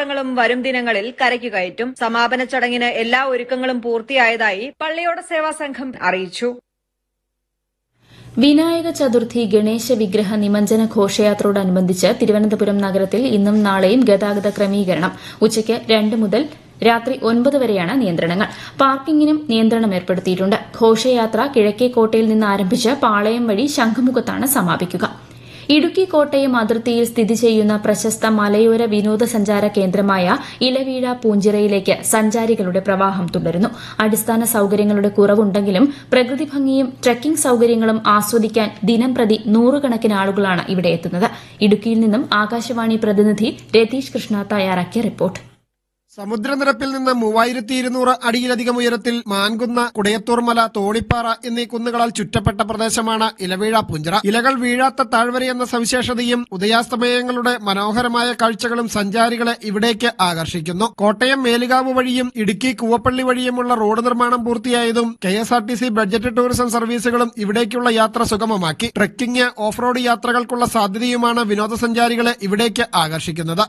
പള്ളിയോടങ്ങളും വരും ദിനങ്ങളിൽ കരയ്ക്ക് കയറ്റും സമാപന ചടങ്ങിന് എല്ലാ ഒരുക്കങ്ങളും പൂർത്തിയായതായി പള്ളിയോട സേവാ സംഘം അറിയിച്ചു വിനായക ചതുർത്ഥി ഗണേശ വിഗ്രഹ നിമഞ്ജന ഘോഷയാത്രയോടനുബന്ധിച്ച് തിരുവനന്തപുരം നഗരത്തിൽ ഇന്നും നാളെയും ഗതാഗത ക്രമീകരണം ഉച്ചയ്ക്ക് രണ്ട് മുതൽ രാത്രി ഒൻപത് വരെയാണ് നിയന്ത്രണങ്ങൾ പാർക്കിംഗിനും നിയന്ത്രണം ഏർപ്പെടുത്തിയിട്ടുണ്ട് ഘോഷയാത്ര കിഴക്കേക്കോട്ടയിൽ നിന്ന് ആരംഭിച്ച് പാളയം വഴി ശംഖുമുഖത്താണ് സമാപിക്കുക ഇടുക്കി കോട്ടയം അതിർത്തിയിൽ സ്ഥിതി ചെയ്യുന്ന പ്രശസ്ത മലയോര വിനോദസഞ്ചാര കേന്ദ്രമായ ഇലവീഴ പൂഞ്ചിറയിലേക്ക് സഞ്ചാരികളുടെ പ്രവാഹം തുടരുന്നു അടിസ്ഥാന സൌകര്യങ്ങളുടെ കുറവുണ്ടെങ്കിലും പ്രകൃതി ഭംഗിയും ട്രക്കിംഗ് സൌകര്യങ്ങളും ആസ്വദിക്കാൻ ദിനംപ്രതി നൂറുകണക്കിന് ആളുകളാണ് ഇവിടെ എത്തുന്നത് ഇടുക്കിയിൽ നിന്നും ആകാശവാണി പ്രതിനിധി രതീഷ് കൃഷ്ണ തയ്യാറാക്കിയ റിപ്പോർട്ട് സമുദ്രനിരപ്പിൽ നിന്ന് മൂവായിരത്തി ഇരുന്നൂറ് അടിയിലധികം ഉയരത്തിൽ മാൻകുന്ന കുടയത്തൂർമല തോണിപ്പാറ എന്നീ കുന്നുകളാൽ ചുറ്റപ്പെട്ട പ്രദേശമാണ് ഇലവീഴ പുഞ്ചിറ ഇലകൾ വീഴാത്ത താഴ്വര എന്ന സവിശേഷതയും ഉദയാസ്തമയങ്ങളുടെ മനോഹരമായ കാഴ്ചകളും സഞ്ചാരികളെ ഇവിടേക്ക് ആകർഷിക്കുന്നു കോട്ടയം മേലുകാവ് വഴിയും ഇടുക്കി കൂവപ്പള്ളി വഴിയുമുള്ള റോഡ് നിർമ്മാണം പൂർത്തിയായതും K S R T C budget tourism സർവീസുകളും ഇവിടേക്കുള്ള യാത്ര സുഗമമാക്കി ട്രെക്കിംഗ് ഓഫ് റോഡ് യാത്രകൾക്കുള്ള സാധ്യതയുമാണ് വിനോദസഞ്ചാരികളെ ഇവിടേക്ക് ആകർഷിക്കുന്നത്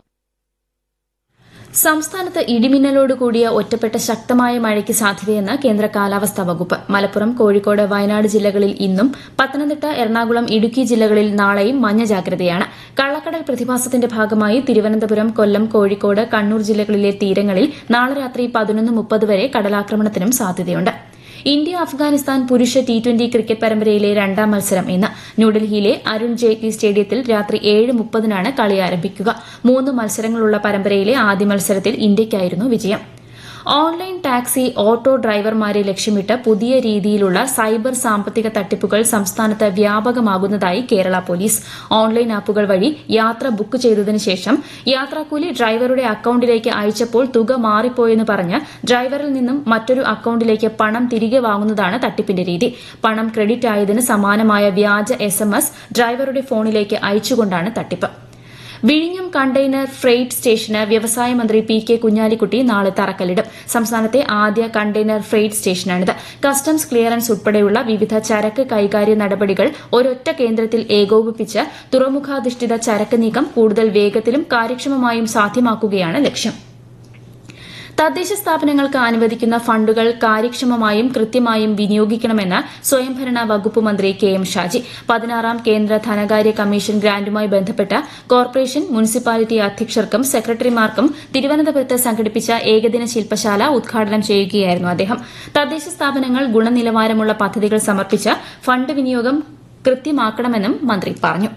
സംസ്ഥാനത്ത് ഇടിമിന്നലോട് കൂടിയ ഒറ്റപ്പെട്ട ശക്തമായ മഴയ്ക്ക് സാധ്യതയെന്ന് കേന്ദ്ര കാലാവസ്ഥാ വകുപ്പ് മലപ്പുറം കോഴിക്കോട് വയനാട് ജില്ലകളിൽ ഇന്നും പത്തനംതിട്ട എറണാകുളം ഇടുക്കി ജില്ലകളിൽ നാളെയും മഞ്ഞ ജാഗ്രതയാണ് കള്ളക്കടൽ പ്രതിഭാസത്തിന്റെ ഭാഗമായി തിരുവനന്തപുരം കൊല്ലം കോഴിക്കോട് കണ്ണൂർ ജില്ലകളിലെ തീരങ്ങളിൽ നാളെ രാത്രി പതിനൊന്ന് മുപ്പത് വരെ കടലാക്രമണത്തിനും സാധ്യതയുണ്ട് ഇന്ത്യ അഫ്ഗാനിസ്ഥാൻ പുരുഷ ടി ട്വന്റി ക്രിക്കറ്റ് പരമ്പരയിലെ രണ്ടാം മത്സരം ഇന്ന് ന്യൂഡൽഹിയിലെ അരുൺ ജെയ്റ്റ്ലി സ്റ്റേഡിയത്തിൽ രാത്രി ഏഴ് മുപ്പതിനാണ് കളി ആരംഭിക്കുക മൂന്ന് മത്സരങ്ങളുള്ള പരമ്പരയിലെ ആദ്യ മത്സരത്തിൽ ഇന്ത്യയ്ക്കായിരുന്നു വിജയം ഓൺലൈൻ ടാക്സി ഓട്ടോ ഡ്രൈവർമാരെ ലക്ഷ്യമിട്ട് പുതിയ രീതിയിലുള്ള സൈബർ സാമ്പത്തിക തട്ടിപ്പുകൾ സംസ്ഥാനത്ത് വ്യാപകമാകുന്നതായി കേരള പോലീസ് ഓൺലൈൻ ആപ്പുകൾ വഴി യാത്ര ബുക്ക് ചെയ്തതിനു ശേഷം യാത്രാക്കൂലി ഡ്രൈവറുടെ അക്കൌണ്ടിലേക്ക് അയച്ചപ്പോൾ തുക മാറിപ്പോയെന്ന് പറഞ്ഞ് ഡ്രൈവറിൽ നിന്നും മറ്റൊരു അക്കൌണ്ടിലേക്ക് പണം തിരികെ വാങ്ങുന്നതാണ് തട്ടിപ്പിന്റെ രീതി പണം ക്രെഡിറ്റ് ആയതിന് സമാനമായ വ്യാജ എസ് ഡ്രൈവറുടെ ഫോണിലേക്ക് അയച്ചുകൊണ്ടാണ് തട്ടിപ്പ് വിഴിഞ്ഞം കണ്ടെയ്നർ ഫ്രെയ്റ്റ് സ്റ്റേഷന് വ്യവസായ മന്ത്രി പി കെ കുഞ്ഞാലിക്കുട്ടി നാളെ തറക്കല്ലിടും സംസ്ഥാനത്തെ ആദ്യ കണ്ടെയ്നർ ഫ്രെയ്റ്റ് സ്റ്റേഷനാണിത് കസ്റ്റംസ് ക്ലിയറൻസ് ഉൾപ്പെടെയുള്ള വിവിധ ചരക്ക് കൈകാര്യ നടപടികൾ ഒരൊറ്റ കേന്ദ്രത്തിൽ ഏകോപിപ്പിച്ച് തുറമുഖാധിഷ്ഠിത ചരക്ക് നീക്കം കൂടുതൽ വേഗത്തിലും കാര്യക്ഷമമായും സാധ്യമാക്കുകയാണ് ലക്ഷ്യം തദ്ദേശ സ്ഥാപനങ്ങൾക്ക് അനുവദിക്കുന്ന ഫണ്ടുകൾ കാര്യക്ഷമമായും കൃത്യമായും വിനിയോഗിക്കണമെന്ന് സ്വയംഭരണ വകുപ്പ് മന്ത്രി കെ എം ഷാജി പതിനാറാം കേന്ദ്ര ധനകാര്യ കമ്മീഷൻ ഗ്രാന്റുമായി ബന്ധപ്പെട്ട് കോർപ്പറേഷൻ മുനിസിപ്പാലിറ്റി അധ്യക്ഷർക്കും സെക്രട്ടറിമാർക്കും തിരുവനന്തപുരത്ത് സംഘടിപ്പിച്ച ഏകദിന ശില്പശാല ഉദ്ഘാടനം ചെയ്യുകയായിരുന്നു അദ്ദേഹം തദ്ദേശ സ്ഥാപനങ്ങൾ ഗുണനിലവാരമുള്ള പദ്ധതികൾ സമർപ്പിച്ച് ഫണ്ട് വിനിയോഗം കൃത്യമാക്കണമെന്നും മന്ത്രി പറഞ്ഞു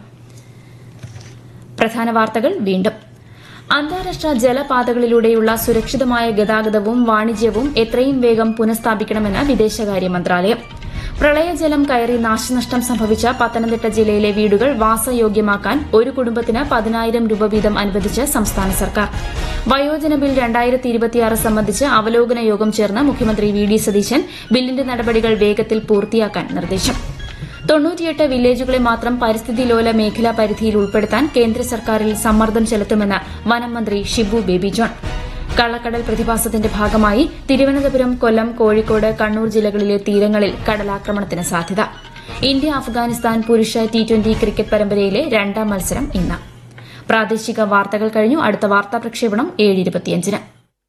പ്രധാന വാർത്തകൾ വീണ്ടും അന്താരാഷ്ട്ര ജലപാതകളിലൂടെയുള്ള സുരക്ഷിതമായ ഗതാഗതവും വാണിജ്യവും എത്രയും വേഗം പുനഃസ്ഥാപിക്കണമെന്ന് വിദേശകാര്യ മന്ത്രാലയം പ്രളയജലം കയറി നാശനഷ്ടം സംഭവിച്ച പത്തനംതിട്ട ജില്ലയിലെ വീടുകൾ വാസയോഗ്യമാക്കാൻ ഒരു കുടുംബത്തിന് പതിനായിരം രൂപ വീതം അനുവദിച്ച് സംസ്ഥാന സർക്കാർ വയോജന ബിൽ രണ്ടായിരത്തി ഇരുപത്തിയാറ് സംബന്ധിച്ച് അവലോകന യോഗം ചേർന്ന് മുഖ്യമന്ത്രി വി ഡി സതീശൻ ബില്ലിന്റെ നടപടികൾ വേഗത്തിൽ പൂർത്തിയാക്കാൻ നിർദ്ദേശം തൊണ്ണൂറ്റിയെട്ട് വില്ലേജുകളെ മാത്രം പരിസ്ഥിതി ലോല മേഖലാ പരിധിയിൽ ഉൾപ്പെടുത്താൻ കേന്ദ്ര സർക്കാരിൽ സമ്മർദ്ദം ചെലുത്തുമെന്ന് വനം മന്ത്രി ഷിബു ബേബി ജോൺ കള്ളക്കടൽ പ്രതിഭാസത്തിന്റെ ഭാഗമായി തിരുവനന്തപുരം കൊല്ലം കോഴിക്കോട് കണ്ണൂർ ജില്ലകളിലെ തീരങ്ങളിൽ കടലാക്രമണത്തിന് സാധ്യത ഇന്ത്യ അഫ്ഗാനിസ്ഥാൻ പുരുഷ ടി ട്വന്റി ക്രിക്കറ്റ് പരമ്പരയിലെ രണ്ടാം മത്സരം ഇന്ന് പ്രാദേശിക വാർത്തകൾ കഴിഞ്ഞു അടുത്ത വാർത്താ പ്രക്ഷേപണം ഏഴ് ഇരുപത്തിയഞ്ചിന്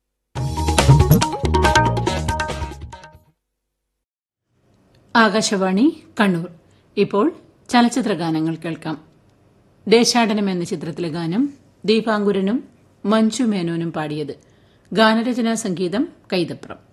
ആകാശവാണി കണ്ണൂർ ഇപ്പോൾ ചലച്ചിത്ര ഗാനങ്ങൾ കേൾക്കാം ദേശാടനം എന്ന ചിത്രത്തിലെ ഗാനം ദീപാങ്കുരനും മഞ്ജു മേനോനും പാടിയത് ഗാനരചനാ സംഗീതം കൈതപ്രം